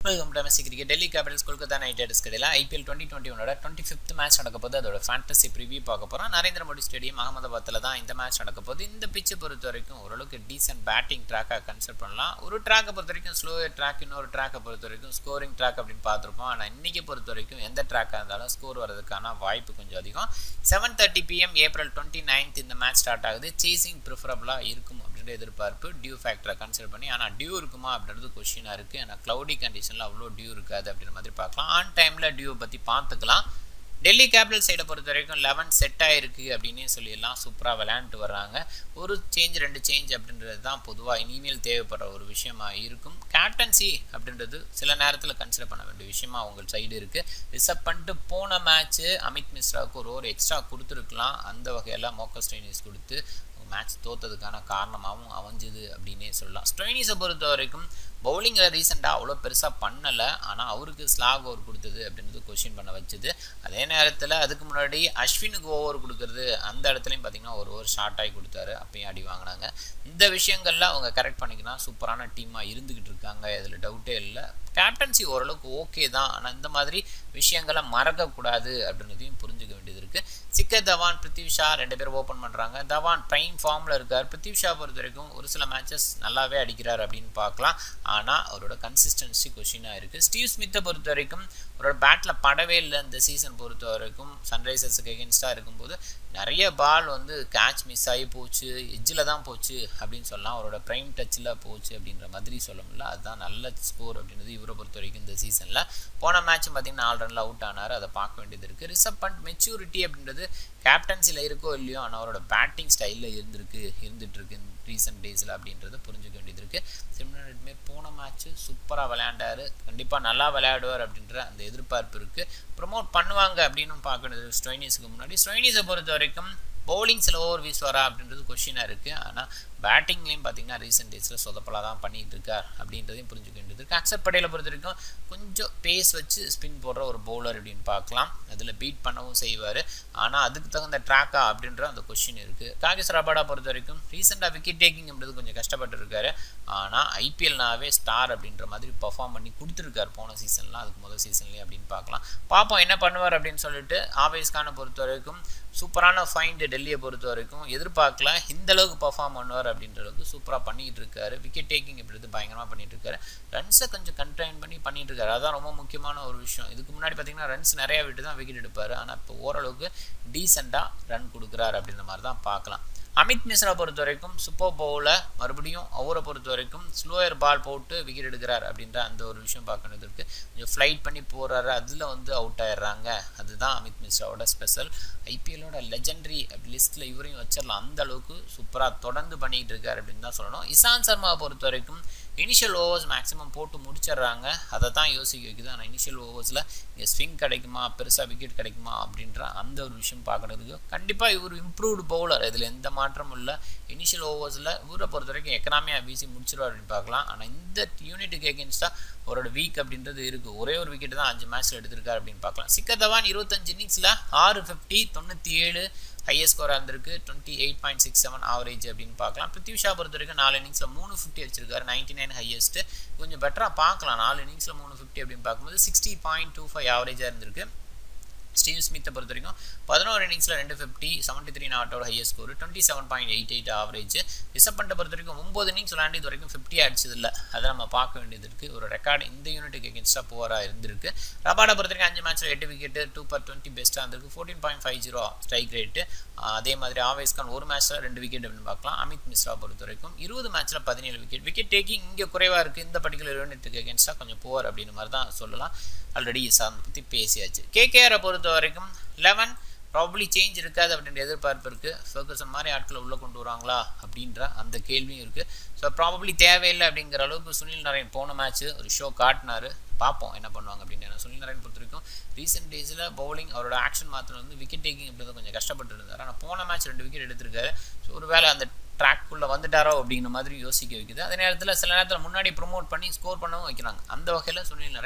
welcome domestic cricket Delhi Capitals Kolkata Knight Riders இடையில IPL twenty twenty ஒனோட twenty fifth match நடக்க போது அதோட ஃபேண்டசி ப்ரிவியூ பார்க்க போகிறோம் நரேந்திர மோடி ஸ்டேடியம் அகமதாபாத்தில் தான் இந்த மேட்ச் நடக்க போகுது இந்த பிச்சை பொறுத்த வரைக்கும் ஓரளவுக்கு டீசென்ட் பேட்டிங் ட்ராக்காக கன்சிடர் பண்ணலாம் ஒரு ட்ராக்கை பொறுத்த வரைக்கும் ஸ்லோ ட்ராக் இன்னொரு ட்ராக்கை பொறுத்த வரைக்கும் ஸ்கோரிங் ட்ராக் அப்படின்னு பார்த்துருப்போம் ஆனால் இன்னைக்கு பொறுத்த வரைக்கும் எந்த ட்ராக்காக இருந்தாலும் ஸ்கோர் வரதுக்கான வாய்ப்பு கொஞ்சம் அதிகம் seven thirty PM April twenty ninth இந்த மேட்ச் ஸ்டார்ட் ஆகுது சேசிங் ப்ரிஃபரபுளாக இருக்கும் அப்படின்ற எதிர்பார்ப்பு டியூ ஃபேக்டரை கன்சிடர் பண்ணி ஆனால் டியூ இருக்குமா அப்படின்றது கொஷினாக இருக்குது ஏன்னா க்ளவுடி கண்டிஷனில் அவ்வளோ டியூ இருக்காது அப்படின்ற மாதிரி பார்க்கலாம் ஆன் டைமில் டியூ பற்றி பார்த்துக்கலாம் டெல்லி கேபிட்டல் சைடை பொறுத்த வரைக்கும் லெவன் செட் ஆயிருக்கு அப்படின்னே சொல்லிடலாம் சூப்பராக விளையாண்டுட்டு வர்றாங்க ஒரு சேஞ்ச் ரெண்டு சேஞ்ச் அப்படின்றது தான் பொதுவாக இனிமேல் தேவைப்படுற ஒரு விஷயமா இருக்கும் கேப்டன்சி அப்படின்றது சில நேரத்தில் கன்சிடர் பண்ண வேண்டிய விஷயமா உங்கள் சைடு இருக்குது ரிசர்வ் பண்ணிட்டு போன மேட்ச்சு அமித் மிஸ்ராவுக்கு ஒரு ஓவர் எக்ஸ்ட்ரா கொடுத்துருக்கலாம் அந்த வகையில் மோக்கோ ஸ்டெயினிஸ் கொடுத்து மேட்ச் தோத்ததுக்கான காரணமாகவும் அமைஞ்சுது அப்படின்னே சொல்லலாம் ஸ்டொயினிஸை பொறுத்த வரைக்கும் பவுலிங்கில் ரீசெண்டாக அவ்வளோ பெருசாக பண்ணலை ஆனால் அவருக்கு ஸ்லாக் ஓவர் கொடுத்தது அப்படின்றது கொஷின் பண்ண வச்சுது அதே நேரத்தில் அதுக்கு முன்னாடி அஸ்வினுக்கு ஓவர் கொடுக்குறது அந்த இடத்துலையும் பார்த்திங்கன்னா ஒரு ஓவர் ஷார்ட் ஆகி கொடுத்தாரு அப்பயும் அடி வாங்கினாங்க இந்த விஷயங்களில் அவங்க கரெக்ட் பண்ணிக்கலாம் சூப்பரான டீமாக இருந்துக்கிட்டு இருக்காங்க இதில் டவுட்டே இல்லை கேப்டன்சி ஓரளவுக்கு ஓகே தான் ஆனால் இந்த மாதிரி விஷயங்களை மறக்கக்கூடாது அப்படின்றதையும் புரிஞ்சுக்க வேண்டியது இருக்குது சிக்கர் தவான் பிருத்திவ் ஷா ரெண்டு பேரும் ஓப்பன் பண்ணுறாங்க தவான் ப்ரைம் ஃபார்மில் இருக்கார் பிருத்திவ் ஷா பொறுத்த வரைக்கும் ஒரு சில மேட்சஸ் நல்லாவே அடிக்கிறார் அப்படின்னு பார்க்கலாம் ஆனால் அவரோட கன்சிஸ்டன்சி கொஷினாக இருக்குது ஸ்டீவ் ஸ்மித்தை பொறுத்த வரைக்கும் அவரோட பேட்டில் படவே இல்லை இந்த சீசன் பொறுத்த வரைக்கும் சன்ரைசர்ஸுக்கு எகென்ஸ்டாக இருக்கும்போது நிறைய பால் வந்து கேட்ச் மிஸ் ஆகி போச்சு எஜ்ஜில் தான் போச்சு அப்படின்னு சொல்லலாம் அவரோட ப்ரைம் டச்சில் போச்சு அப்படின்ற மாதிரி சொல்ல முடியல அதுதான் நல்ல ஸ்கோர் அப்படின்றது இவரை பொறுத்த வரைக்கும் இந்த சீசனில் போன மேட்ச் பார்த்திங்கன்னா நாலு ரனில் அவுட் ஆனார் அதை பார்க்க வேண்டியது இருக்குது ரிசர்வ் பண்ட் மெச்சூரிட்டி அப்படின்றது கேப்டன்சியில் இருக்கோ இல்லையோ ஆனால் அவரோட பேட்டிங் ஸ்டைலில் இருந்திருக்கு இருந்துகிட்ருக்கு ரீசெண்ட் டேஸில் அப்படின்றத புரிஞ்சுக்க வேண்டியது இருக்குது சிம்ரன் போன மேட்ச்சு சூப்பராக விளையாண்டார் கண்டிப்பாக நல்லா விளையாடுவார் அப்படின்ற அந்த எதிர்பார்ப்பு இருக்குது ப்ரொமோட் பண்ணுவாங்க அப்படின்னு பார்க்கணும் ஸ்டொயினிஸுக்கு முன்னாடி ஸ்டொயினிஸை பொறுத்த வரைக்கும் பவுலிங் சில ஓவர் வீசுவாரா அப்படின்றது கொஷினாக இருக்குது ஆனால் பேட்டிங்லேயும் பார்த்தீங்கன்னா ரீசெண்ட் டேஸில் சொதப்பலாக தான் பண்ணிகிட்டு இருக்கார் அப்படின்றதையும் புரிஞ்சுக்க வேண்டியது இருக்குது அக்சர் பட்டேலை பொறுத்த வரைக்கும் கொஞ்சம் பேஸ் வச்சு ஸ்பின் போடுற ஒரு பவுலர் அப்படின்னு பார்க்கலாம் அதில் பீட் பண்ணவும் செய்வார் ஆனால் அதுக்கு தகுந்த ட்ராக்கா அப்படின்ற அந்த கொஷின் இருக்குது காகிஸ் ரபாடா பொறுத்த வரைக்கும் ரீசெண்டாக விக்கெட் டேக்கிங் அப்படின்றது கொஞ்சம் கஷ்டப்பட்டு இருக்காரு ஆனால் ஐபிஎல்னாவே ஸ்டார் அப்படின்ற மாதிரி பர்ஃபார்ம் பண்ணி கொடுத்துருக்காரு போன சீசன்லாம் அதுக்கு முதல் சீசன்லேயே அப்படின்னு பார்க்கலாம் பார்ப்போம் என்ன பண்ணுவார் அப்படின்னு சொல்லிட்டு ஆவேஸ்கானை பொறுத்த வரைக்கும் சூப்பரான ஃபைண்டு டெல்லியை பொறுத்த வரைக்கும் எதிர்பார்க்கல இந்த அளவுக்கு பர்ஃபார்ம் பண்ணுவார் அப்படின்ற அளவுக்கு சூப்பராக பண்ணிகிட்டு இருக்காரு விக்கெட் டேக்கிங் இப்படி பயங்கரமாக பண்ணிட்டு இருக்காரு ரன்ஸை கொஞ்சம் கண்ட்ரைன் பண்ணி பண்ணிட்டு இருக்காரு அதான் ரொம்ப முக்கியமான ஒரு விஷயம் இதுக்கு முன்னாடி பார்த்தீங்கன்னா ரன்ஸ் நிறையா விட்டு தான் விக்கெட் எடுப்பார் ஆனால் இப்போ ஓரளவுக்கு டீசெண்டாக ரன் கொடுக்குறாரு அப்படின்ற மாதிரி தான் பார்க்கலாம் அமித் மிஸ்ரா பொறுத்த வரைக்கும் சூப்பர் பவுலில் மறுபடியும் அவரை பொறுத்த வரைக்கும் ஸ்லோயர் பால் போட்டு விக்கெட் எடுக்கிறார் அப்படின்ற அந்த ஒரு விஷயம் பார்க்கறது இருக்குது கொஞ்சம் ஃப்ளைட் பண்ணி போகிறாரு அதில் வந்து அவுட் ஆயிடுறாங்க அதுதான் அமித் மிஸ்ராவோட ஸ்பெஷல் ஐபிஎல்லோட லெஜெண்டரி லிஸ்ட்டில் இவரையும் வச்சிடலாம் அந்த அளவுக்கு சூப்பராக தொடர்ந்து பண்ணிக்கிட்டு இருக்காரு அப்படின்னு தான் சொல்லணும் இசான் சர்மாவை பொறுத்த வரைக்கும் இனிஷியல் ஓவர்ஸ் மேக்ஸிமம் போட்டு முடிச்சிடுறாங்க அதை தான் யோசிக்க வைக்குது ஆனால் இனிஷியல் ஓவர்ஸில் இங்கே ஸ்விங் கிடைக்குமா பெருசாக விக்கெட் கிடைக்குமா அப்படின்ற அந்த ஒரு விஷயம் பார்க்குறதுக்கு கண்டிப்பாக இவர் இம்ப்ரூவ்டு பவுலர் இதில் எந்த மாற்றமும் இல்லை இனிஷியல் ஓவர்ஸில் இவரை பொறுத்த வரைக்கும் எக்கனாமியாக வீசி முடிச்சிருவார் அப்படின்னு பார்க்கலாம் ஆனால் இந்த யூனிட்டுக்கு எகென்ஸ்டாக அவரோட வீக் அப்படின்றது இருக்குது ஒரே ஒரு விக்கெட் தான் அஞ்சு மேட்ச்சில் எடுத்திருக்காரு அப்படின்னு பார்க்கலாம் சிக்கர் தவான் இருபத்தஞ்சு இன்னிங்ஸில் ஆறு ஃபிஃப்டி தொண்ணூற்றி ஏழு ஹையஸ்ட் ஸ்கோராக இருந்திருக்கு twenty eight point six seven average அப்படின்னு பார்க்கலாம் பிருத்திவி ஷா பொறுத்த வரைக்கும் நாலு இன்னிங்ஸில் மூணு ஃபிஃப்டி வச்சிருக்காரு நைன்டி நைன் ஹையஸ்ட்டு கொஞ்சம் பெட்டராக பார்க்கலாம் நாலு இன்னிங்ஸில் மூணு ஃபிஃப்டி அப்படின்னு பார்க்கும்போது சிக்ஸ்டி பாயிண்ட் டூ ஃபைவ் ஆவரேஜாக இருந்திருக்கு ஸ்டீவ் ஸ்மித்தை பொறுத்த வரைக்கும் பதினோரு இன்னிங்ஸில் ரெண்டு ஃபிஃப்டி செவன்ட்டி த்ரீ நாட்டோட highest score twenty seven point eight eight average Rishabh பண்ணிட்ட பொறுத்த வரைக்கும் ஒம்பது இன்னிங்ஸ் விளையாண்டு இது வரைக்கும் ஃபிஃப்டி அடிச்சது இல்லை அதை நம்ம பார்க்க வேண்டியது இருக்குது ஒரு ரெக்கார்டு இந்த யூனிட்டுக்கு எகென்ஸ்டாக போராக இருந்திருக்கு ரபாடை பொறுத்த வரைக்கும் அஞ்சு மேட்ச்சில் எட்டு விக்கெட்டு டூ பர் டுவெண்ட்டி பெஸ்ட்டாக இருந்திருக்கு fourteen point five zero strike rate அதே மாதிரி ஆவேஸ் கான் ஒரு மேட்ச்சில் ரெண்டு விக்கெட் அப்படின்னு பார்க்கலாம் அமித் மிஸ்ரா பொறுத்த வரைக்கும் இருபது மேட்ச்சில் பதினேழு விக்கெட் விக்கெட் டேக்கிங் இங்கே குறைவாக இருக்குது இந்த பர்டிகுலர் யூனிட்டுக்கு எகென்ஸ்டாக கொஞ்சம் போவார் அப்படின்னு மாதிரி தான் சொல்லலாம் ஆல்ரெடி சார்ந்த பற்றி பேசியாச்சு கேகேஆரை பொறுத்த வரைக்கும் லெவன் ப்ராப்ளி சேஞ்ச் இருக்காது அப்படின்ற எதிர்பார்ப்பு இருக்குது ஃபர்கூசன் மாதிரி ஆட்களை உள்ளே கொண்டு வருவாங்களா அப்படின்ற அந்த கேள்வியும் இருக்குது ஸோ ப்ராபப்ளி தேவையில்லை அப்படிங்கிற அளவுக்கு சுனில் நாராயண் போன மேட்ச்சு ஒரு ஷோ காட்டினார் பார்ப்போம் என்ன பண்ணுவாங்க அப்படின்னு சுனில் நாராயண் பொறுத்த வரைக்கும் ரீசெண்ட் டேஸில் பவுலிங் அவரோட ஆக்ஷன் மாத்திரம் வந்து விக்கெட் டேக்கிங் அப்படின்றது கொஞ்சம் கஷ்டப்பட்டு இருந்தார் ஆனால் போன மேட்ச் ரெண்டு விக்கெட் எடுத்திருக்காரு ஸோ ஒரு வேளை அந்த ட்ராக்குள்ளே வந்துட்டாரோ அப்படிங்கிற மாதிரி யோசிக்க வைக்குது அதே நேரத்தில் சில நேரத்தில் முன்னாடி ப்ரொமோட் பண்ணி ஸ்கோர் பண்ணவும் வைக்கிறாங்க அந்த வகையில் சுனில் நாராயண்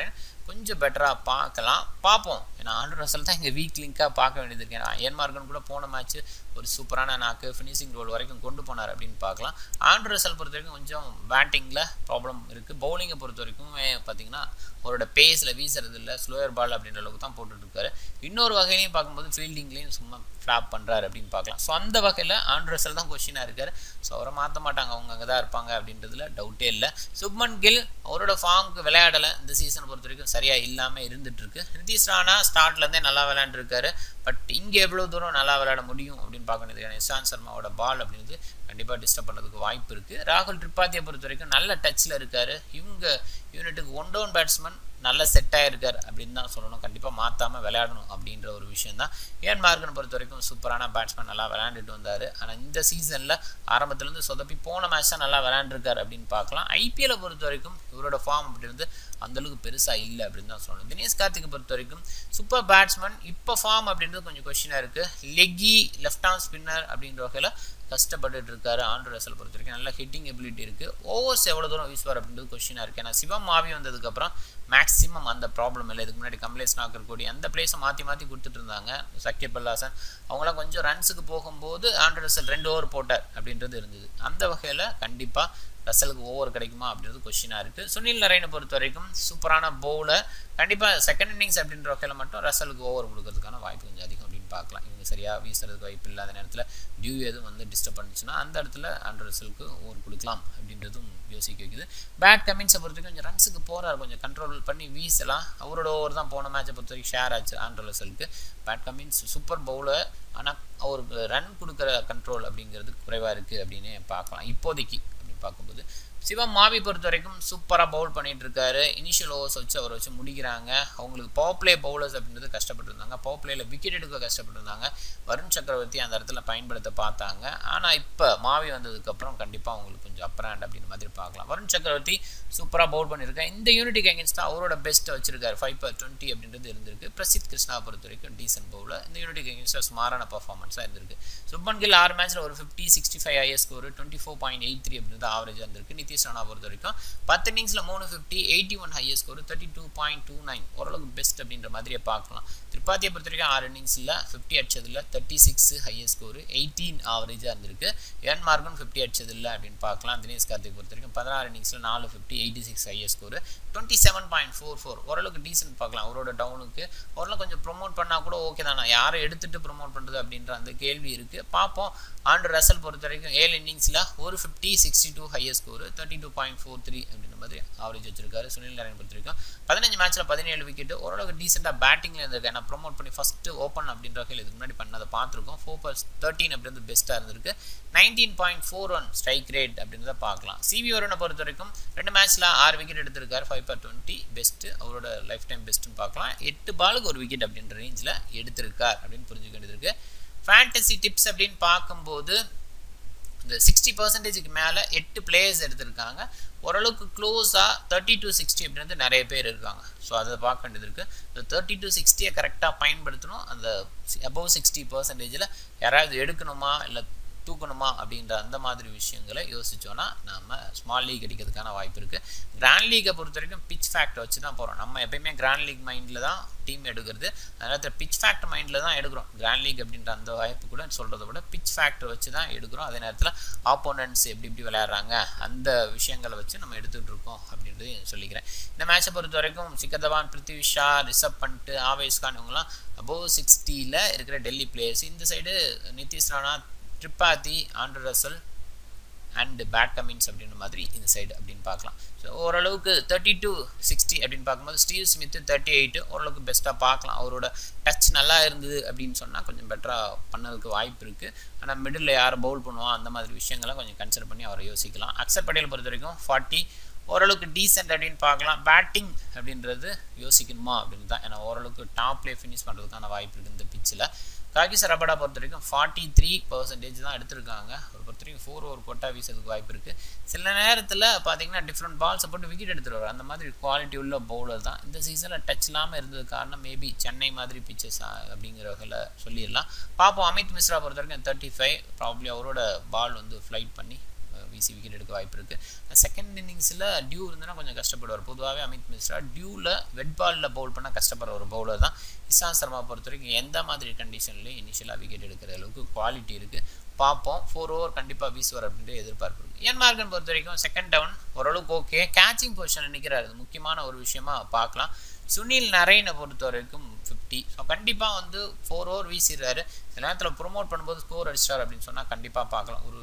கொஞ்சம் பெட்டராக பார்க்கலாம் பார்ப்போம் ஏன்னா ஆண்ட்ரூ ரசல் தான் இங்கே வீக் லிங்காக பார்க்க வேண்டியது இருக்கு ஏன்னா ஏன் மார்கன் கூட போன மேட்ச் ஒரு சூப்பரான நாக்கு ஃபினிஷிங் ரோல் வரைக்கும் கொண்டு போனார் அப்படின்னு பார்க்கலாம் ஆண்ட்ரூ ரசல் பொறுத்த வரைக்கும் கொஞ்சம் பேட்டிங்கில் ப்ராப்ளம் இருக்குது பவுலிங்கை பொறுத்த வரைக்கும் பார்த்தீங்கன்னா அவரோட பேஸில் வீசுறது இல்லை ஸ்லோயர் பால் அப்படின்ற அளவுக்கு தான் போட்டுட்ருக்காரு இன்னொரு வகையிலையும் பார்க்கும்போது ஃபீல்டிங்லேயும் சும்மா ஃப்ளாப் பண்ணுறாரு அப்படின்னு பார்க்கலாம் ஸோ அந்த வகையில் ஆண்ட்ரஸல் தான் கொஷினாக இருக்கார் ஸோ அவரை மாற்ற மாட்டாங்க அவங்க அங்கே தான் இருப்பாங்க அப்படின்றதுல டவுட்டே இல்லை சுப்மன் கில் அவரோட ஃபார்முக்கு விளையாடலை இந்த சீசனை பொறுத்த வரைக்கும் சரியாக இல்லாமல் இருந்துகிட்ருக்கு நிதிஷ் ராணா ஸ்டார்ட்லேருந்தே நல்லா விளையாண்டுருக்காரு பட் இங்கே எவ்வளோ தூரம் நல்லா விளையாட முடியும் அப்படின்னு பார்க்க வேண்டியது இஷாந்த் சர்மாவோட பால் அப்படின்றது கண்டிப்பாக டிஸ்டர்ப் பண்ணுறதுக்கு வாய்ப்பு இருக்குது ராகுல் திரிபாத்தியை பொறுத்த வரைக்கும் நல்ல டச்சில் இருக்கார் இவங்க யூனிட்டுக்கு ஒன் டவுன் பேட்ஸ்மேன் நல்ல செட் ஆகிருக்கார் அப்படின்னு தான் சொல்லணும் கண்டிப்பாக மாற்றாமல் விளையாடணும் அப்படின்ற ஒரு விஷயம் தான் ஏன் மார்கன் பொறுத்த வரைக்கும் சூப்பரான பேட்ஸ்மேன் நல்லா விளையாண்டுட்டு வந்தார் ஆனால் இந்த சீசனில் ஆரம்பத்துலேருந்து சொதப்பி போன மேட்ச் தான் நல்லா விளையாண்டுருக்கார் அப்படின்னு பார்க்கலாம் ஐபிஎல்லை பொறுத்த வரைக்கும் இவரோட ஃபார்ம் அப்படின்றது அந்தளவுக்கு பெருசாக இல்லை அப்படின்னு தான் சொல்லணும் தினேஷ் கார்த்திகை பொறுத்த வரைக்கும் சூப்பர் பேட்ஸ்மேன் இப்போ ஃபார்ம் அப்படின்றது கொஞ்சம் கொஷினாக இருக்குது லெக்கி லெஃப்ட் ஆர்ம் ஸ்பின்னர் அப்படின்ற வகையில் கஷ்டப்பட்டுட்டு இருக்காரு ஆண்ட்ரூ ரசல் பொறுத்த வரைக்கும் நல்ல ஹிட்டிங் எபிலிட்டி இருக்குது ஓவர்ஸ் எவ்வளோ தூரம் வீசுவார் அப்படின்றது கொஸ்டினாக இருக்குது ஏன்னா சிவம் மாவி வந்ததுக்கப்புறம் மேக்ஸிமம் அந்த ப்ராப்ளம் இல்லை இதுக்கு முன்னாடி கம்ப்ளேஸ் நாக்கர் கூடி அந்த பிளேஸை மாற்றி மாற்றி கொடுத்துட்டு இருந்தாங்க சக்கீர் பல்லாசன் அவங்களாம் கொஞ்சம் ரன்ஸுக்கு போகும்போது ஆண்ட்ரூ ரசல் ரெண்டு ஓவர் போட்டார் அப்படின்றது இருந்தது அந்த வகையில் கண்டிப்பாக ரசலுக்கு ஓவர் கிடைக்குமா அப்படின்றது கொஸ்டினாக இருக்குது சுனில் நரேனை பொறுத்த வரைக்கும் சூப்பரான பவுலர் கண்டிப்பாக செகண்ட் இன்னிங்ஸ் அப்படின்ற வகையில் மட்டும் ரசலுக்கு ஓவர் கொடுக்கறதுக்கான வாய்ப்பு கொஞ்சம் அதிகம் அப்படின்னு பார்க்கலாம் இவங்க சரியாக வீசுறதுக்கு வாய்ப்பு இல்லாத நேரத்தில் டியூ எதுவும் வந்து டிஸ்டர்ப் பண்ணுச்சுன்னா அந்த இடத்துல ஆண்ட்ரூ ரசலுக்கு ஓவர் கொடுக்கலாம் அப்படின்றதும் யோசிக்க வைக்குது பேட் கமின்ஸை பொறுத்த வரைக்கும் கொஞ்சம் ரன்ஸுக்கு போகிறார் கொஞ்சம் கண்ட்ரோல் பண்ணி வீசலாம் அவரோட ஓவர் தான் போன மேட்சை பொறுத்த வரைக்கும் ஷேர் ஆச்சு ஆண்ட்ரூ ரசலுக்கு பேட் கமின்ஸ் சூப்பர் பவுலர் ஆனால் அவருக்கு ரன் கொடுக்குற கண்ட்ரோல் அப்படிங்கிறது குறைவாக இருக்குது அப்படின்னு பார்க்கலாம் இப்போதைக்கு அப்படின்னு பார்க்கும்போது சிவம் மாவி பொறுத்த வரைக்கும் சூப்பராக பவுல் பண்ணிட்டு இருக்காரு இனிஷியல் ஓவர்ஸ் வச்சு அவரை வச்சு முடிக்கிறாங்க அவங்களுக்கு பவர் பிளே பவுலர்ஸ் அப்படின்றது கஷ்டப்பட்டுருந்தாங்க பவர் பிளேயில் விக்கெட் எடுக்க கஷ்டப்பட்டுருந்தாங்க வருண் சக்கரவர்த்தி அந்த இடத்துல பயன்படுத்த பார்த்தாங்க ஆனால் இப்போ மாவி வந்ததுக்கப்புறம் கண்டிப்பாக அவங்களுக்கு கொஞ்சம் அப்பராண்ட் அப்படின்னு மாதிரி பார்க்கலாம் வருண் சக்கரவர்த்தி சூப்பராக பவுல் பண்ணியிருக்காங்க இந்த யூனிட்டுக்கு அகேன்ஸ்ட் தான் அவரோட பெஸ்ட்டை வச்சிருக்காரு ஃபைவ் பர் டுவெண்ட்டி அப்படின்றது இருந்திருக்கு பிரசித் கிருஷ்ணா பொறுத்த வரைக்கும் டீசன்ட் பவுலர் இந்த யூனிட்டுக்கு அகேன்ஸ்டாக சுமாரான பர்ஃபார்மன்ஸாக இருந்திருக்கு சுப்பன் கில் ஆறு மேட்ச்சில் ஒரு fifty sixty five is score twenty four point eight three அப்படின்றது ஆவரேஜாக இருந்திருக்கு நிதிஷ் ராணா பொறுத்த வரைக்கும் பத்து இன்னிங்ஸில் மூணு fifty eighty one highest score thirty two point two nine ஓரளவுக்கு பெஸ்ட் அப்படின்ற மாதிரியே பார்க்கலாம் திரிபாத்தியை பொறுத்த வரைக்கும் ஆறு இன்னிங்ஸில் ஃபிஃப்டி அடிச்சதில் thirty six highest score eighteen ஆவரேஜாக இருந்திருக்கு என் மார்க்கும் ஃபிஃப்டி அடிச்சதில்ல அப்படின்னு பார்க்கலாம் தினேஷ் கார்த்திக் பொறுத்த வரைக்கும் பதினாறு இன்னிங்ஸில் நாலு fifty eighty six highest score twenty seven point four four ஓரளவுக்கு டீசென்ட் பார்க்கலாம் அவரோட டவுனுக்கு ஓரளவு கொஞ்சம் ப்ரொமோட் பண்ணால் கூட ஓகே தானே யாரை எடுத்துட்டு ப்ரொமோட் பண்ணுறது அப்படின்ற அந்த கேள்வி இருக்குது பார்ப்போம் ஆண்டு ரசல் பொறுத்த வரைக்கும் ஏழு இன்னிங்ஸில் ஒரு fifty sixty two highest score thirty two point four three அப்படின்ற மாதிரி ஆவரேஜ் வச்சிருக்காரு சுனில் நாராயண் பொறுத்த வரைக்கும் பதினஞ்சு மேட்ச்சில் பதினேழு விக்கெட் ஓரளவுக்கு டீசெண்டாக பேட்டிங்கில் இருந்திருக்கு ஏன்னா ப்ரொமோட் பண்ணி ஃபஸ்ட்டு ஓப்பன் அப்படின்ற வகையில் இதுக்கு முன்னாடி பண்ணதை பார்த்துருக்கோம் ஃபோர் பர்ஸ் தேர்ட்டின் அப்படின்றது பெஸ்ட்டாக இருந்திருக்கு nineteen point four one strike rate அப்படின்றத பார்க்கலாம் சிவி வருணை பொறுத்த வரைக்கும் ரெண்டு மேட்ச்சில் ஆறு விக்கெட் எடுத்திருக்காரு ஃபைவ் பர் டுவெண்ட்டி பெஸ்ட்டு அவரோட லைஃப் டைம் பெஸ்ட்டுன்னு பார்க்கலாம் எட்டு பாலுக்கு ஒரு விக்கெட் அப்படின்ற ரேஞ்சில் எடுத்திருக்கார் அப்படின்னு புரிஞ்சுக்க வேண்டியது இருக்குது ஃபேண்டசி டிப்ஸ் அப்படின்னு பார்க்கும்போது இந்த சிக்ஸ்டி பர்சன்டேஜுக்கு மேலே எட்டு பிளேயர்ஸ் எடுத்திருக்காங்க ஓரளவுக்கு க்ளோஸாக தேர்ட்டி டு சிக்ஸ்டி அப்படின்றது நிறைய பேர் இருக்காங்க ஸோ அதை பார்க்க வேண்டியது இருக்குது இந்த தேர்ட்டி டு சிக்ஸ்டியை கரெக்டாக பயன்படுத்தணும் அந்த அபவ் சிக்ஸ்டி பர்சன்டேஜில் யாராவது எடுக்கணுமா இல்லை தூக்கணுமா அப்படின்ற அந்த மாதிரி விஷயங்களை யோசிச்சோன்னா நம்ம ஸ்மால் லீக் அடிக்கிறதுக்கான வாய்ப்பு இருக்குது கிராண்ட் லீகை பொறுத்த வரைக்கும் பிச் ஃபேக்ட் வச்சு தான் போகிறோம் நம்ம எப்பயுமே கிராண்ட் லீக் மைண்டில் தான் டீம் எடுக்கிறது அதனால் பிச் ஃபேக்ட் மைண்டில் தான் எடுக்கிறோம் கிராண்ட் லீக் அப்படின்ற அந்த வாய்ப்பு கூட சொல்கிறத விட பிச் ஃபேக்டர் வச்சு தான் எடுக்கிறோம் அதே நேரத்தில் ஆப்போனன்ட்ஸ் எப்படி எப்படி விளையாடுறாங்க அந்த விஷயங்களை வச்சு நம்ம எடுத்துகிட்டு இருக்கோம் அப்படின்றது சொல்லிக்கிறேன் இந்த மேட்சை பொறுத்த வரைக்கும் சிக்கர் தவான் பிருத்திவி ஷா ரிஷப் பண்ணிட்டு ஆவேஸ் கான் இவங்கலாம் அபோவ் சிக்ஸ்டியில் இருக்கிற டெல்லி பிளேயர்ஸ் இந்த side Nitish Rana Tripathi Andre Russell and Pat Cummins அப்படின்ற மாதிரி இந்த சைடு அப்படின்னு பார்க்கலாம் ஸோ ஓரளவுக்கு தேர்ட்டி டு சிக்ஸ்டி அப்படின்னு பார்க்கும்போது ஸ்டீவ் ஸ்மித்து தேர்ட்டி எயிட்டு ஓரளவுக்கு பெஸ்ட்டாக பார்க்கலாம் அவரோட டச் நல்லா இருந்தது அப்படின்னு சொன்னால் கொஞ்சம் பெட்டராக பண்ணதுக்கு வாய்ப்பு இருக்குது ஆனால் மிடில் யார் பவுல் பண்ணுவோம் அந்த மாதிரி விஷயங்களை கொஞ்சம் கன்சிடர் பண்ணி அவரை யோசிக்கலாம் அக்சர் பட்டேல் பொறுத்த வரைக்கும் ஃபார்ட்டி ஓரளவுக்கு டீசென்ட் அப்படின்னு பார்க்கலாம் பேட்டிங் அப்படின்றது யோசிக்கணுமா அப்படின்னு தான் ஏன்னா ஓரளவுக்கு டாப்லேயே ஃபினிஷ் பண்ணுறதுக்கான வாய்ப்பு இருக்குது இந்த பிச்சில் காகி சரபடா பொறுத்த வரைக்கும் ஃபார்ட்டி த்ரீ பர்சன்டேஜ் தான் எடுத்திருக்காங்க ஒரு பொறுத்த வரைக்கும் ஃபோர் ஓவர் கொட்டா வீசுறதுக்கு வாய்ப்பு இருக்குது சில நேரத்தில் பார்த்தீங்கன்னா டிஃப்ரெண்ட் பால்ஸை போட்டு விக்கெட் எடுத்துருவார் அந்த மாதிரி குவாலிட்டி உள்ள பவுலர் தான் இந்த சீசனில் டச் இல்லாமல் இருந்தது காரணம் மேபி சென்னை மாதிரி பிச்சஸ் அப்படிங்கிற வகையில் சொல்லிடலாம் பார்ப்போம் அமித் மிஸ்ரா பொறுத்த வரைக்கும் தேர்ட்டி ஃபைவ் ப்ராப்ளி அவரோட பால் வந்து ஃப்ளைட் பண்ணி வீசி விக்கெட் எடுக்க வாய்ப்பு இருக்குது செகண்ட் இன்னிங்ஸில் டியூ இருந்தனா கொஞ்சம் கஷ்டப்படுவார் பொதுவாகவே அமித் மிஸ்ரா டியூவில் வெட் பாலில் பவுல் பண்ணால் கஷ்டப்படுற ஒரு பவுலர் தான் இஷாந்த் சர்மா பொறுத்த வரைக்கும் எந்த மாதிரி கண்டிஷன்லையும் இனிஷியலாக விக்கெட் எடுக்கிற அளவுக்கு குவாலிட்டி இருக்குது பார்ப்போம் ஃபோர் ஓவர் கண்டிப்பாக வீசுவார் அப்படின்ட்டு எதிர்பார்ப்பு இருக்குது என் மார்க்கன் பொறுத்த வரைக்கும் செகண்ட் டவுன் ஓரளவுக்கு ஓகே கேச்சிங் பொசிஷன் நிற்கிறாரு முக்கியமான ஒரு விஷயமா பார்க்கலாம் சுனில் நரேனை பொறுத்த வரைக்கும் ஃபிஃப்டி ஸோ கண்டிப்பாக வந்து ஃபோர் ஓவர் வீசிடுறாரு சில நேரத்தில் ப்ரொமோட் பண்ணும்போது ஸ்கோர் அடிச்சிட்டார் அப்படின்னு சொன்னால் கண்டிப்பாக பார்க்கலாம் ஒரு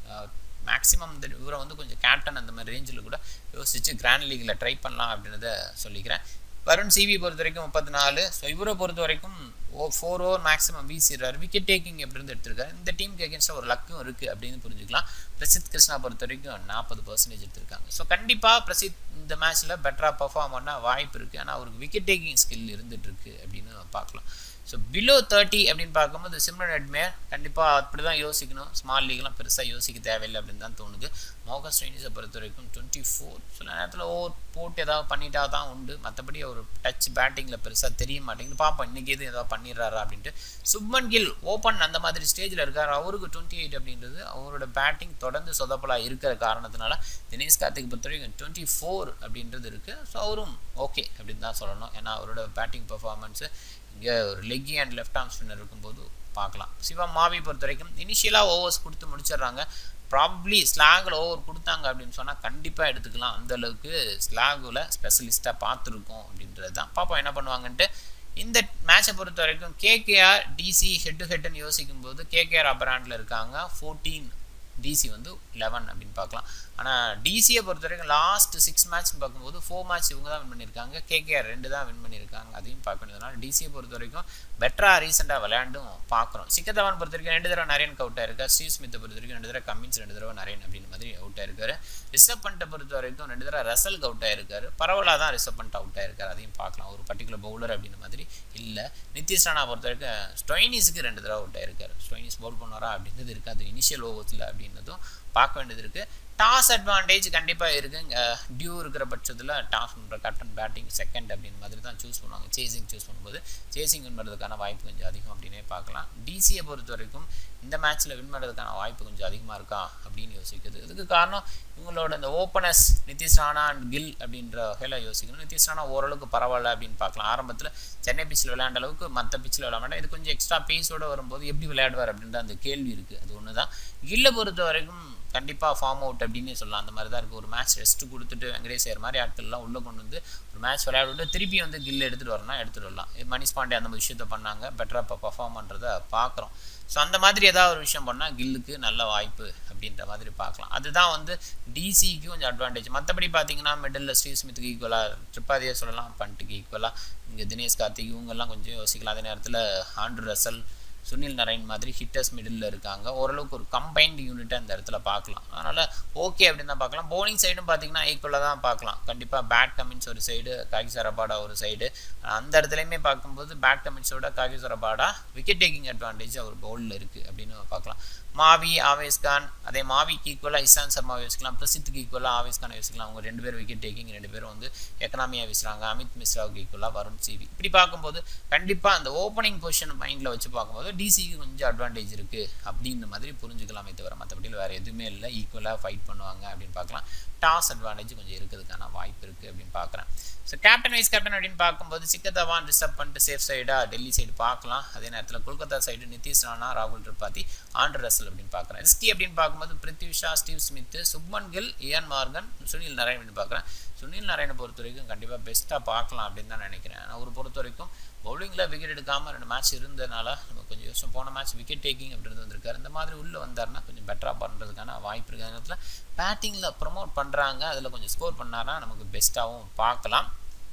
மேக்ஸிமம் இந்த இவரை வந்து கொஞ்சம் கேப்டன் அந்த மாதிரி ரேஞ்சில் கூட யோசிச்சு கிராண்ட் லீக்கில் ட்ரை பண்ணலாம் அப்படின்றத சொல்லிக்கிறேன் வருண் சிவி பொறுத்த வரைக்கும் முப்பத்தி நாலு ஸோ இவரை பொறுத்த வரைக்கும் ஓ ஃபோர் ஓவர் மேக்ஸிமம் வீசிடுறாரு விக்கெட் டேக்கிங் எப்படி இருந்து எடுத்திருக்காரு இந்த டீமுக்கு எகேன்ஸ்டாக ஒரு லக்கும் இருக்குது அப்படின்னு புரிஞ்சுக்கலாம் பிரசித் கிருஷ்ணா பொறுத்த வரைக்கும் நாற்பது பர்சன்டேஜ் எடுத்திருக்காங்க ஸோ கண்டிப்பாக பிரசித் இந்த மேட்ச்சில் பெட்டராக பர்ஃபார்ம் பண்ணால் வாய்ப்பு இருக்குது ஆனால் அவருக்கு விக்கெட் டேக்கிங் ஸ்கில் இருந்துட்டு இருக்கு அப்படின்னு பார்க்கலாம் ஸோ பிலோ தேர்ட்டி அப்படின்னு பார்க்கும்போது சிம்ரன் அட்மேர் கண்டிப்பாக அப்படி தான் யோசிக்கணும் ஸ்மால் லீக்லாம் பெருசாக யோசிக்க தேவையில்லை அப்படின்னு தான் தோணுது மோகன் ஸ்ட்ரெயினிஸை பொறுத்த வரைக்கும் டுவெண்ட்டி ஃபோர் சில நேரத்தில் ஓவர் போட்டு ஏதாவது பண்ணிட்டா தான் உண்டு மற்றபடி ஒரு டச் பேட்டிங்கில் பெருசாக தெரிய மாட்டேங்குது பார்ப்போம் இன்றைக்கி எது ஏதாவது பண்ணிடுறாரா அப்படின்ட்டு சுப்மன் கில் ஓப்பன் அந்த மாதிரி ஸ்டேஜில் இருக்கார் அவருக்கு டுவெண்ட்டி எயிட் அப்படின்றது அவரோட பேட்டிங் தொடர்ந்து சொதப்பலாக இருக்கிற காரணத்தினால தினேஷ் கார்த்திக் பொறுத்த வரைக்கும் டுவெண்ட்டி ஃபோர் அப்படின்றது இருக்குது ஸோ அவரும் ஓகே அப்படின்னு தான் சொல்லணும் ஏன்னா அவரோட பேட்டிங் பர்ஃபார்மன்ஸு இங்கே ஒரு leggie and left arm spinner இருக்கும்போது பார்க்கலாம் சிவா மாவி பொறுத்த வரைக்கும் இனிஷியலாக ஓவர்ஸ் கொடுத்து முடிச்சிடுறாங்க ப்ராப்ளி ஸ்லாகில் ஓவர் கொடுத்தாங்க அப்படின்னு சொன்னால் கண்டிப்பாக எடுத்துக்கலாம் அந்தளவுக்கு ஸ்லாகில் ஸ்பெஷலிஸ்ட்டாக பார்த்துருக்கோம் அப்படின்றது தான் பார்ப்போம் என்ன பண்ணுவாங்கன்ட்டு இந்த மேட்சை பொறுத்த வரைக்கும் கேகேஆர் டிசி ஹெட் டு ஹெட்னு யோசிக்கும் போது கேகேஆர் அப்ராண்டில் இருக்காங்க ஃபோர்டீன் டிசி வந்து லெவன் அப்படின்னு பார்க்கலாம் ஆனால் டிசியை பொறுத்த வரைக்கும் லாஸ்ட் சிக்ஸ் மேட்ச் பார்க்கும்போது ஃபோர் மேட்ச் இவங்க தான் வின் பண்ணியிருக்காங்க கேகேஆர் ரெண்டு தான் வின் பண்ணியிருக்காங்க அதையும் பார்க்க வேண்டியதுனால டிசியை பொறுத்த வரைக்கும் பெட்டராக ரீசெண்டாக விளையாண்டும் பார்க்குறோம் சிக்கத்தவான் பொறுத்த வரைக்கும் ரெண்டு தடவை நரேன் அவுட் ஆயிருக்காரு ஸ்ரீ ஸ்மித்தை பொறுத்த வரைக்கும் ரெண்டு தடவை கம்மின்ஸ் ரெண்டு தடவை நரேன் அப்படின்னு மாதிரி அவுட் ஆயிருக்காரு ரிசர்வ் பண்ணிட்ட பொறுத்த வரைக்கும் ரெண்டு தடவை ரசல் அவுட் ஆயிருக்காரு பரவாயில்ல தான் ரிசர்வ் பண்ணிட்டு அவுட் ஆயிருக்காரு அதையும் பார்க்கலாம் ஒரு பர்டிகுலர் பவுலர் அப்படின்ற மாதிரி இல்லை நிதிஷ் ராணா பொறுத்த வரைக்கும் ஸ்டொயினிஸுக்கு ரெண்டு தடவை அவுட் ஆயிருக்காரு ஸ்டொயினிஸ் பவுல் பண்ணுவாரா அப்படின்றது இருக்குது அது இனிஷியல் ஓவர்ஸில் அப்படின்னதும் பார்க்க வேண்டியது இருக்குது டாஸ் அட்வான்டேஜ் கண்டிப்பாக இருக்குது இங்கே டியூ இருக்கிற பட்சத்தில் டாஸ் பண்ணுற கேப்டன் பேட்டிங் செகண்ட் அப்படின்னு மாதிரி தான் சூஸ் பண்ணுவாங்க சேசிங் சூஸ் பண்ணும்போது சேசிங் வின் பண்ணுறதுக்கான வாய்ப்பு கொஞ்சம் அதிகம் அப்படின்னே பார்க்கலாம் டிசியை பொறுத்த வரைக்கும் இந்த மேட்ச்சில் வின் பண்ணுறதுக்கான வாய்ப்பு கொஞ்சம் அதிகமாக இருக்கா அப்படின்னு யோசிக்குது இதுக்கு காரணம் இவங்களோட இந்த ஓப்பனர்ஸ் நிதிஷ் ராணா அண்ட் கில் அப்படின்ற வகையில் யோசிக்கணும் நிதிஷ் ராணா ஓரளவுக்கு பரவாயில்ல அப்படின்னு பார்க்கலாம் ஆரம்பத்தில் சென்னை பிச்சில் விளையாண்ட அளவுக்கு மற்ற பிச்சில் விளையாட மாட்டேன் இது கொஞ்சம் எக்ஸ்ட்ரா பேஸோடு வரும்போது எப்படி விளையாடுவார் அப்படின்ற அந்த கேள்வி இருக்குது அது ஒன்று தான் கில்லை பொறுத்த வரைக்கும் கண்டிப்பாக ஃபார்ம் அவுட் அப்படின்னு சொல்லலாம் அந்த மாதிரி தான் இருக்குது ஒரு மேட்ச் ரெஸ்ட் கொடுத்துட்டு வெங்கடேஷ் ஐயர் மாதிரி ஆட்கள்லாம் உள்ளே கொண்டு வந்து ஒரு மேட்ச் விளையாடிட்டு திருப்பி வந்து கில் எடுத்துகிட்டு வரணும் எடுத்துகிட்டு வரலாம் மணிஷ் பாண்டே அந்த விஷயத்த பண்ணாங்க பெட்டராக இப்போ பர்ஃபார்ம் பண்ணுறதை பார்க்குறோம் ஸோ அந்த மாதிரி ஏதாவது ஒரு விஷயம் பண்ணால் கில்லுக்கு நல்ல வாய்ப்பு அப்படின்ற மாதிரி பார்க்கலாம் அதுதான் வந்து டிசிக்கு கொஞ்சம் அட்வான்டேஜ் மற்றபடி பார்த்தீங்கன்னா மிடில் ஸ்ரீ ஸ்மித்துக்கு ஈக்குவலாக ட்ரிப்பாதியே சொல்லலாம் பண்ட்டுக்கு ஈக்குவலாக இங்கே தினேஷ் கார்த்திக் இவங்கெல்லாம் கொஞ்சம் யோசிக்கலாம் அதே நேரத்தில் ஆண்ட்ரு ரசல் சுனில் நரேன் மாதிரி ஹிட்டர்ஸ் மிடில் இருக்காங்க ஓரளவுக்கு ஒரு கம்பைன்டு யூனிட்டை அந்த இடத்துல பார்க்கலாம் அதனால் ஓகே அப்படின்னு தான் பார்க்கலாம் பவுலிங் சைடும் பார்த்தீங்கன்னா ஈக்குவலாக தான் பார்க்கலாம் கண்டிப்பாக பேட் கமின்ஸ் ஒரு சைடு காகி சரபாடா ஒரு சைடு அந்த இடத்துலையுமே பார்க்கும்போது பேட் கமின்ஸோட Kagiso Rabada wicket taking advantage அவர் பவுலில் இருக்குது அப்படின்னு பார்க்கலாம் மாவி ஆவேஸ்கான் அதே மாவிக்கு ஈக்குவலாக இசான் சர்மா யோசிக்கலாம் பிரசித்துக்கு ஈக்குவலாக ஆவேஸ்கான் யோசிக்கலாம் அவங்க ரெண்டு பேரும் விக்கெட் டேக்கிங் ரெண்டு பேரும் வந்து எக்கனாமியாக வீசுகிறாங்க அமித் மிஸ்ராவுக்கு ஈக்குவலாக வருண் சிவி இப்படி பார்க்கும்போது கண்டிப்பாக அந்த ஓப்பனிங் பொசிஷன் மைண்டில் வச்சு பார்க்கும்போது டிசிக்கு கொஞ்சம் அட்வான்டேஜ் இருக்குது அப்படின்ற மாதிரி புரிஞ்சுக்கலாமே தவிர மற்றபடி வேறு எதுவுமே இல்லை ஈக்குவலாக ஃபைட் பண்ணுவாங்க அப்படின்னு பார்க்கலாம் டாஸ் அட்வான்டேஜ் கொஞ்சம் இருக்கிறதுக்கான வாய்ப்பு இருக்குது அப்படின்னு பார்க்குறேன் ஸோ கேப்டன் வைஸ் கேப்டன் அப்படின்னு பார்க்கும்போது சிக்கத்தவான் ரிசர்வ் பண்ணிட்டு சேஃப் சைடாக டெல்லி சைடு பார்க்கலாம் அதே நேரத்தில் கொல்கத்தா சைடு நிதிஷ் ராணா ராகுல் திரிபாதி ஆண்ட்ரு ரசல் அப்படின்னு பார்க்குறேன் ரிஸ்கி அப்படின்னு பார்க்கும்போது Prithvi Shaw Steve Smith Shubman kill Ian Morgan Sunil Naren அப்படின்னு பார்க்குறேன் சுனில் நரேனை பொறுத்த வரைக்கும் கண்டிப்பாக பெஸ்ட்டாக பார்க்கலாம் அப்படின்னு தான் நினைக்கிறேன் அவர் பொறுத்த வரைக்கும் பவுலிங்கில் விக்கெட் எடுக்காமல் ரெண்டு மேட்ச் இருந்ததுனால நம்ம கொஞ்சம் யோசனை போன மேட்ச் விக்கெட் டேக்கிங் அப்படின்றது வந்திருக்காரு இந்த மாதிரி உள்ளே வந்தார்னா கொஞ்சம் பெட்டராக பண்ணுறதுக்கான வாய்ப்பு இருக்குது அந்த நேரத்தில் பேட்டிங்கில் ப்ரொமோட் பண்ணுறாங்க அதில் கொஞ்சம் ஸ்கோர் பண்ணார்னா நமக்கு பெஸ்ட்டாகவும் பார்க்கலாம்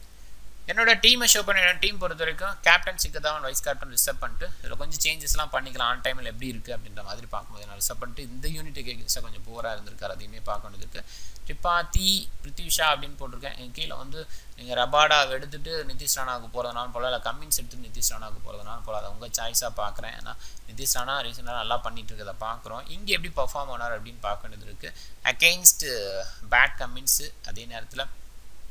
என்னோட டீமை ஷோ பண்ண டீம் பொறுத்த வரைக்கும் கேப்டன் சிக்கதாவன் வைஸ் கேப்டன் ரிசர்வ் பண்ணிட்டு இதில் கொஞ்சம் சேஞ்சஸ்லாம் பண்ணிக்கலாம் ஆன் டைமில் எப்படி இருக்குது அப்படின்ற மாதிரி பார்க்கும்போது நான் ரிசர்வ் பண்ணிட்டு இந்த யூனிட்டுக்கு எகென்ஸ்டாக கொஞ்சம் போராக இருந்திருக்காரு அதையுமே பார்க்க வேண்டியது இருக்குது ட்ரிபாத்தி பிருத்திவிஷா அப்படின்னு போட்டிருக்கேன் என் கீழே வந்து நீங்கள் ரபாடா எடுத்துட்டு நிதிஷ் ராணாவுக்கு போகிறதுனால போல இல்லை கம்மின்ஸ் எடுத்து நிதிஷ் ராணாவுக்கு போகிறதுனால போல அதை உங்கள் சாய்ஸாக பார்க்குறேன் ஏன்னா நிதிஷ் ராணா ரீசெண்டாக நல்லா பண்ணிட்டு இருக்கதை பார்க்குறோம் இங்கே எப்படி பர்ஃபார்ம் ஆனார் அப்படின்னு பார்க்க வேண்டியது இருக்குது அகெயின்ஸ்ட் பேட் கம்மின்ஸு அதே நேரத்தில்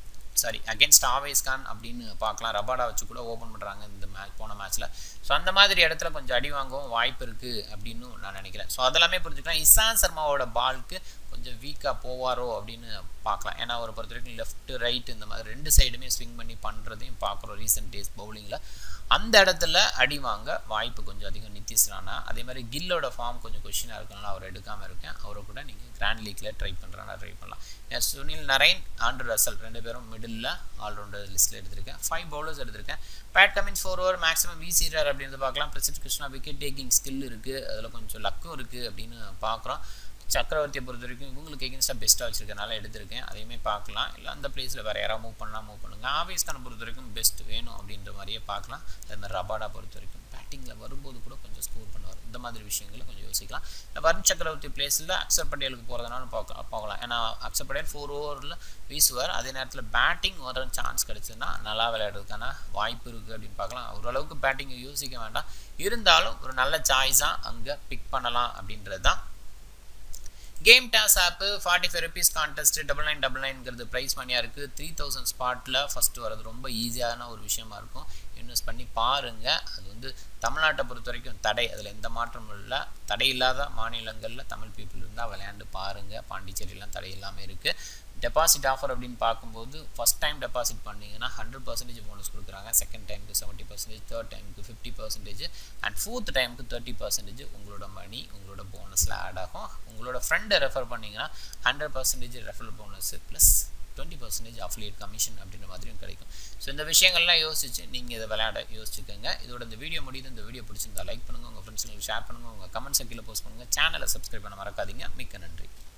சாரி அகேன்ஸ்ட் ஆவேஸ் கான் அப்படின்னு பார்க்கலாம் ரபாடா வச்சு கூட ஓப்பன் பண்ணுறாங்க இந்த மேட்ச் போன மேட்ச்சில் ஸோ அந்த மாதிரி இடத்துல கொஞ்சம் அடி வாங்கவும் வாய்ப்பு இருக்குது அப்படின்னு நான் நினைக்கிறேன் ஸோ அதெல்லாமே புரிஞ்சுக்கலாம் இசான் சர்மாவோட பாலுக்கு கொஞ்சம் வீக்காக போவாரோ அப்படின்னு பார்க்கலாம் ஏன்னா அவரை பொறுத்த வரைக்கும் லெஃப்ட் ரைட் இந்த மாதிரி ரெண்டு சைடுமே ஸ்விங் பண்ணி பண்ணுறதையும் பார்க்குறோம் ரீசெண்ட் டேஸ் பவுலிங்கில் அந்த இடத்துல அடி வாங்க வாய்ப்பு கொஞ்சம் அதிகம் நிதிஷ் ராணா அதே மாதிரி கில்லோட ஃபார்ம் கொஞ்சம் கொஷினாக இருக்கனால அவர் எடுக்காமல் இருக்கேன் அவரை கூட நீங்கள் கிராண்ட் லீக்கில் ட்ரை பண்ணுறானா ட்ரை பண்ணலாம் ஏன் சுனில் நரைன் ஆண்ட்ரு ரசல் ரெண்டு பேரும் மிடில் ஆல்ரவுண்டர் லிஸ்ட்டில் எடுத்திருக்கேன் ஃபைவ் பவுலர்ஸ் எடுத்திருக்கேன் Pat Cummins four over maximum வீசிடுறார் அப்படின்னு பார்க்கலாம் Prasidh Krishna wicket taking skill இருக்குது அதில் கொஞ்சம் லக்கும் இருக்குது அப்படின்னு பார்க்குறோம் சக்கரவர்த்தியை பொறுத்த வரைக்கும் இவங்களுக்கு எகென்ஸ்டாக பெஸ்ட்டாக வச்சிருக்கனால எடுத்திருக்கேன் அதையுமே பார்க்கலாம் இல்லை அந்த பிளேஸில் வேறு யாராவது மூவ் பண்ணலாம் மூவ் பண்ணுங்க ஆவேஸ்கானை பொறுத்த வரைக்கும் பெஸ்ட் வேணும் அப்படின்ற மாதிரியே பார்க்கலாம் அதே மாதிரி ரபாடா பொறுத்த வரைக்கும் பேட்டிங்கில் வரும்போது கூட கொஞ்சம் ஸ்கோர் பண்ணுவார் இந்த மாதிரி விஷயங்களை கொஞ்சம் யோசிக்கலாம் இல்லை வருண் சக்கரவர்த்தி பிளேஸில் அக்ஷர் பட்டேலுக்கு போகிறதுனால பார்க்க போகலாம் ஏன்னா அக்ஷர் பட்டேல் ஃபோர் ஓவரில் வீசுவார் அதே நேரத்தில் பேட்டிங் வர சான்ஸ் கிடச்சுன்னா நல்லா விளையாடுறதுக்கான வாய்ப்பு இருக்குது அப்படின்னு பார்க்கலாம் ஓரளவுக்கு பேட்டிங்கை யோசிக்க வேண்டாம் இருந்தாலும் ஒரு நல்ல சாய்ஸாக அங்கே பிக் பண்ணலாம் அப்படின்றது தான் game toss app forty five rupees contest double nine double நைன்ங்கிறது ப்ரைஸ் மணியாக இருக்குது த்ரீ தௌசண்ட் ஸ்பாட்டில் ஃபஸ்ட்டு வரது ரொம்ப ஈஸியான ஒரு விஷயமா இருக்கும் இன்வெஸ்ட் பண்ணி பாருங்கள் அது வந்து தமிழ்நாட்டை பொறுத்த வரைக்கும் தடை அதில் எந்த மாற்றமும் இல்லை தடை இல்லாத மாநிலங்களில் தமிழ் பீப்புள் இருந்தால் விளையாண்டு பாருங்கள் பாண்டிச்சேரிலாம் தடை இல்லாமல் இருக்குது டெபாசிட் ஆஃபர் அப்படின்னு பார்க்கும்போது ஃபஸ்ட் டைம் டெபாசிட் பண்ணிங்கன்னா ஹண்ட்ரட் பர்சன்டேஜ் போனஸ் கொடுக்குறாங்க செகண்ட் டைமுக்கு செவன்ட்டி பர்சன்டேஜ் தேர்ட் டைமுக்கு ஃபிஃப்டி பர்சன்டேஜ் அண்ட் ஃபோர்த் டைமுக்கு தேர்ட்டி பர்சன்டேஜ் உங்களோட மணி உங்களோட போனஸில் ஆட் ஆகும் உங்களோட ஃப்ரெண்டை ரெஃபர் பண்ணிங்கன்னா hundred percentage refer bonus plus twenty percentage affiliate commission அப்படின்ற மாதிரியும் கிடைக்கும் ஸோ இந்த விஷயங்கள்லாம் யோசிச்சு நீங்கள் இதை விளையாட யோசிச்சுக்கோங்க இதோட இந்த வீடியோ முடியுது இந்த வீடியோ பிடிச்சிருந்தா லைக் பண்ணுங்கள் உங்கள் ஃப்ரெண்ட்ஸுங்களுக்கு ஷேர் பண்ணுங்கள் உங்கள் கமெண்ட்ஸை கீழே போஸ்ட் பண்ணுங்கள் சேனலை சப்ஸ்கிரைப் பண்ண மறக்காதீங்க மிக்க நன்றி